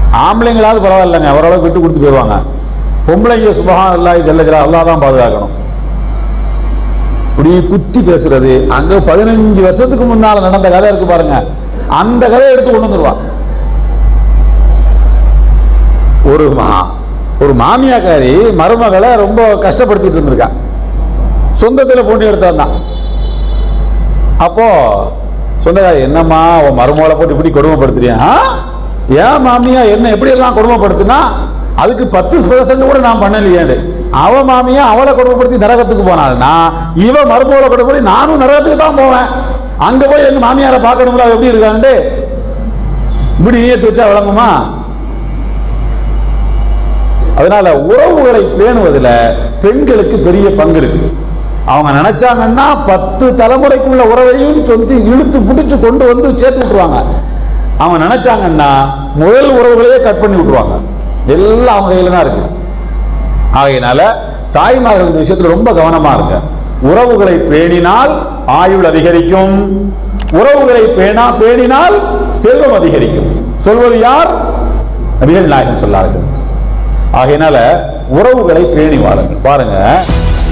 ஆம்பளைங்களாவது பரவாயில்லைங்க ஓரளவுக்கு விட்டு கொடுத்து போயிடுவாங்க பொம்பளைங்க சுபகான் இல்லாஹி ஜல்ல ஜலா அல்லாஹ் தான் பாதுகாக்கணும் இப்படி குத்தி பேசுறது அங்க பதினஞ்சு வருஷத்துக்கு முன்னால நடந்த கதை இருக்கு பாருங்க அந்த கதையை எடுத்து கொண்டு வந்துருவான் ஒரு மா ஒரு மாமியாக்காரி மருமகளை ரொம்ப கஷ்டப்படுத்திட்டு இருந்திருக்கா சொந்தத்தில் பொண்ணு எடுத்து வந்தான் அப்போ சொந்தக்காரி என்னம்மா உன் மருமகளை போட்டு இப்படி கொடுமைப்படுத்துறியா ஆ? ஏன் மாமியா என்ன எப்படி எல்லாம் கொடுமைப்படுத்தினா அதுக்கு பத்து பெர்சன்ட் கூட நான் பண்ணலையே அவ மாமியா அவளை கொடுமைப்படுத்தி நரகத்துக்கு போனாள்னா இவ மருமகளை கொடுமைப்படுத்தி நானும் நரகத்துக்கு தான் போவேன் அங்க போய் எங்க மாமியாரை பார்க்கணும்ல அவ எப்படி இருக்கான்ட்டு இப்படி நீயத்து வச்சா விளங்குமா அதனால உறவுகளை பேணுவதில் பெண்களுக்கு பெரிய பங்கு இருக்கு அவங்க நினைச்சாங்கன்னா பத்து தலைமுறைக்குள்ள உறவையும் சொந்தி இழுத்து பிடிச்சு கொண்டு வந்து சேர்த்து விட்டுருவாங்க அவங்க நினைச்சாங்கன்னா முதல் உறவுகளையே கட் பண்ணி விட்டுருவாங்க எல்லாம் அவங்க கையில தான் இருக்கு ஆகையினால தாய்மார்கள் இந்த விஷயத்துல ரொம்ப கவனமா இருங்க உறவுகளை பேணினால் ஆயுள் அதிகரிக்கும் உறவுகளை பேணா பேணினால் செல்வம் அதிகரிக்கும் சொல்வது யார் நபிகள் நாயகம் சொல்லார்கள் ஆகையினால உறவுகளை பேணி வாழுங்கள் பாருங்க